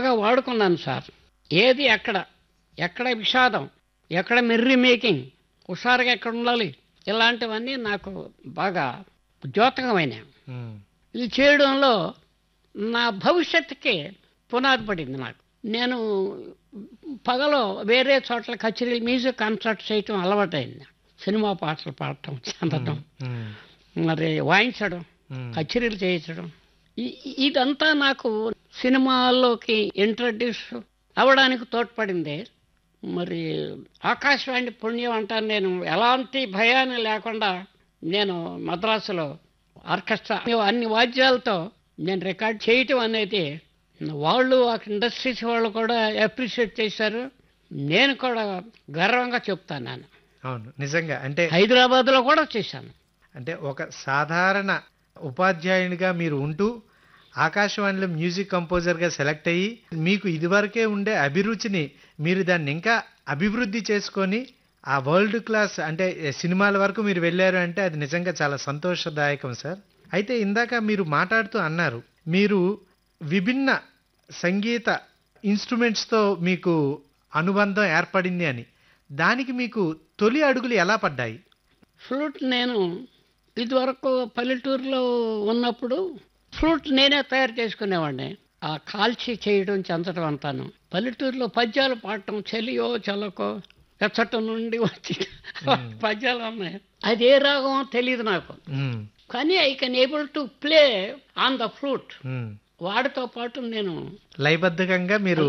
బాగా వాడుకున్నాను సార్ ఏది ఎక్కడ ఎక్కడ విషాదం ఎక్కడ మెర్రీ మేకింగ్ హుషారుగా ఎక్కడ ఉండాలి ఇలాంటివన్నీ నాకు బాగా ద్యోతకమైనవి ఉమ్, ఇది చేయడంలో నా భవిష్యత్తుకి పునాది పడింది నాకు నేను పగలో వేరే చోట్ల కచేరీలు మ్యూజిక్ కాన్సర్ట్ చేయటం అలవాటైంది సినిమా పాటలు పాడటం చెందటం ఉమ్, మరి వాయించడం ఉమ్, కచేరీలు చేయించడం ఇ- ఇదంతా నాకు సినిమాల్లోకి ఇంట్రడ్యూస్ అవ్వడానికి తోడ్పడింది మరి ఆకాశవాణి పుణ్యం అంటాను నేను ఎలాంటి భయాన్ని లేకుండా నేను మద్రాసులో ఆర్కెస్ట్రా అన్ని వాద్యాలతో నేను రికార్డ్ చేయటం అనేది వాళ్ళు ఆ ఇండస్ట్రీస్ వాళ్ళు కూడా అప్రిషియేట్ చేశారు నేను కూడా గర్వంగా చెప్తాను నేను అవును నిజంగా అంటే హైదరాబాద్లో కూడా చేశాను అంటే ఒక సాధారణ ఉపాధ్యాయునిగా మీరు ఉంటూ ఆకాశవాణిలో మ్యూజిక్ కంపోజర్గా సెలెక్ట్ అయ్యి మీకు ఇదివరకే ఉండే అభిరుచిని మీరు దాన్ని ఇంకా అభివృద్ధి చేసుకొని ఆ వరల్డ్ క్లాస్ అంటే సినిమాల వరకు మీరు వెళ్ళారు అంటే అది నిజంగా చాలా సంతోషదాయకం సార్ అయితే ఇందాక మీరు మాట్లాడుతూ అన్నారు మీరు విభిన్న సంగీత ఇన్స్ట్రుమెంట్స్తో మీకు అనుబంధం ఏర్పడింది అని దానికి మీకు తొలి అడుగులు ఎలా పడ్డాయి ఫ్లూట్ నేను ఇదివరకు పల్లెటూరులో ఉన్నప్పుడు ఫ్లూట్ నేనే తయారు చేసుకునేవాడిని ఆ కాల్చి చేయడం చెందడం అంతాను పల్లెటూరులో పద్యాలు పాడటం చెలియో చలకో ఎచ్చట నుండి వచ్చి పద్యాలు ఉన్నాయి అది ఏ రాగమో తెలియదు నాకు ఉమ్, కానీ I can able to play on the flute um. వాడితో పాటు నేను లయబద్ధకంగా మీరు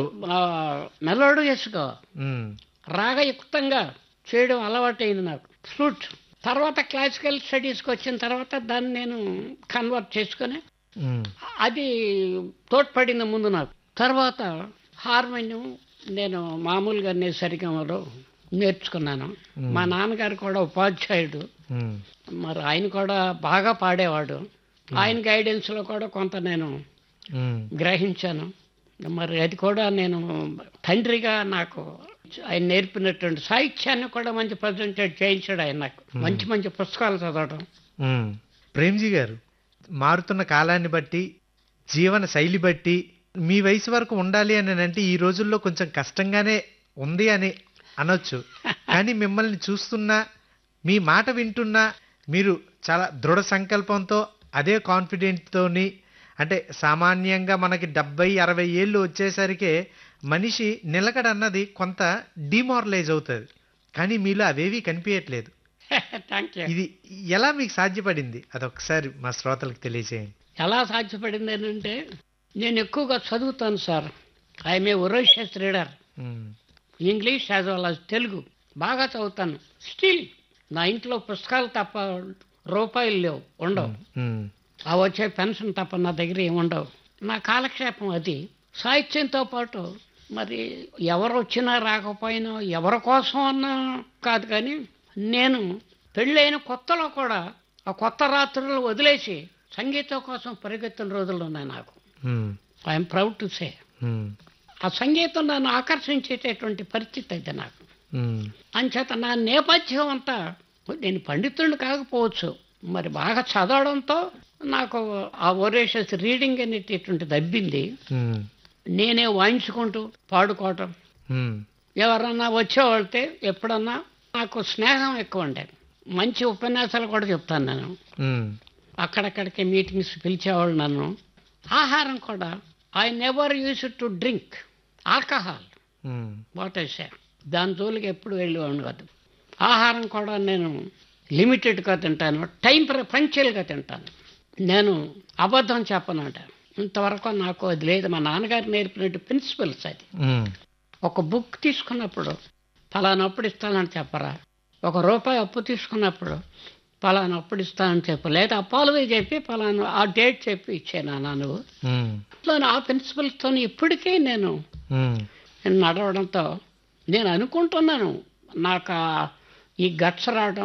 మెలోడియస్గా ఉమ్, రాగయుక్తంగా చేయడం అలవాటైంది నాకు ఫ్లూట్ తర్వాత క్లాసికల్ స్టడీస్కి వచ్చిన తర్వాత దాన్ని నేను కన్వర్ట్ చేసుకొని ఉమ్, అది తోడ్పడింది ముందు నాకు తర్వాత హార్మోనియం నేను మామూలుగా నేను సరిగమలో నేర్చుకున్నాను మా నాన్నగారు కూడా ఉపాధ్యాయుడు ఉమ్, మరి ఆయన కూడా బాగా పాడేవాడు ఆయన గైడెన్స్లో కూడా కొంత నేను ఉమ్, గ్రహించాను మరి అది కూడా నేను తండ్రిగా నాకు ఆయన నేర్పినటువంటి సాహిత్యాన్ని కూడా మంచి ప్రజెంటేట్ చేయించాడు ఆయన నాకు మంచి మంచి పుస్తకాలు చదవడం ఉమ్. ప్రేమ్జీ గారు మారుతున్న కాలాన్ని బట్టి జీవన శైలి బట్టి మీ వయసు వరకు ఉండాలి అని అంటే ఈ రోజుల్లో కొంచెం కష్టంగానే ఉంది అని అనొచ్చు కానీ మిమ్మల్ని చూస్తున్నా మీ మాట వింటున్నా మీరు చాలా దృఢ సంకల్పంతో అదే కాన్ఫిడెంట్తోని అంటే సామాన్యంగా మనకి డెబ్బై అరవై ఏళ్ళు వచ్చేసరికి మనిషి నిలకడ అన్నది కొంత డిమారలైజ్ అవుతుంది కానీ మీలో అవేవి కనిపించట్లేదు థ్యాంక్ యూ ఇది ఎలా మీకు సాధ్యపడింది అదొకసారి మా శ్రోతలకు తెలియజేయండి ఎలా సాధ్యపడింది అంటే నేను ఎక్కువగా చదువుతాను sir I'm a voracious reader um, English as well as Telugu బాగా చదువుతాను స్టిల్ నా ఇంట్లో పుస్తకాలు తప్ప రూపాయలు లేవు ఉండవు ఉమ్, ఆ వచ్చే పెన్షన్ తప్ప నా దగ్గర ఏమి ఉండవు నా కాలక్షేపం అది సాహిత్యంతో పాటు మరి ఎవరు వచ్చినా రాకపోయినా ఎవరి కోసం అన్నా కాదు కానీ నేను పెళ్ళైన కొత్తలో కూడా ఆ కొత్త రాత్రులు వదిలేసి సంగీతం కోసం పరిగెత్తిన రోజులు ఉన్నాయి నాకు um, I'm proud to say um, ఆ సంగీతం నన్ను ఆకర్షించేటటువంటి పరిస్థితి అయితే నాకు ఉమ్, అంచేత నా నేపథ్యం అంతా నేను పండితుడిని కాకపోవచ్చు మరి బాగా చదవడంతో నాకు ఆ ఒరేషస్ రీడింగ్ అనేటటువంటిది అబ్బింది ఉమ్, నేనే వాయించుకుంటూ పాడుకోవటం ఉమ్, ఎవరన్నా వచ్చేవాళ్ళతే ఎప్పుడన్నా నాకు స్నేహం ఎక్కువ ఉండేది మంచి ఉపన్యాసాలు కూడా చెప్తాను నేను ఉమ్, అక్కడక్కడికి మీటింగ్స్ పిలిచేవాళ్ళు నన్ను ఆహారం కూడా I never use to drink alcohol um, what I say దాని జోలికి ఎప్పుడు వెళ్ళేవాడిని కాదు ఆహారం కూడా నేను లిమిటెడ్గా తింటాను టైం పంక్చువల్గా తింటాను నేను అబద్ధం చెప్పనట ఇంతవరకు నాకు అది లేదు మా నాన్నగారు నేర్పినట్టు ప్రిన్సిపల్స్ అది ఉమ్, ఒక బుక్ తీసుకున్నప్పుడు ఫలానప్పుడు ఇస్తానని చెప్పరా ఒక రూపాయి అప్పు తీసుకున్నప్పుడు ఫలానా అప్పుడు ఇస్తానని చెప్పు లేదా అప్పాలుగా చెప్పి ఫలానా ఆ డేట్ చెప్పి ఇచ్చాను నువ్వు ఉమ్, అట్లా ఆ ప్రిన్సిపల్స్తో ఇప్పటికీ నేను ఉమ్, నడవడంతో నేను అనుకుంటున్నాను నాకు ఆ ఈ గట్స్ రావడం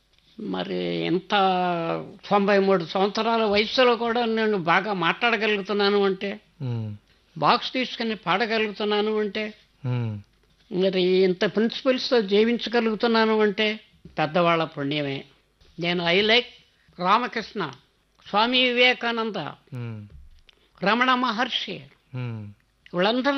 మరి ఎంత తొంభై మూడు సంవత్సరాల వయసులో కూడా నేను బాగా మాట్లాడగలుగుతున్నాను అంటే ఉమ్, బాక్స్ తీసుకుని పాడగలుగుతున్నాను అంటే ఉమ్, మరి ఇంత ప్రిన్సిపల్స్తో జీవించగలుగుతున్నాను అంటే పెద్దవాళ్ళ పుణ్యమే నేను I like Ramakrishna Swami Vivekananda um, Ramana Maharshi um. వీళ్ళందరూ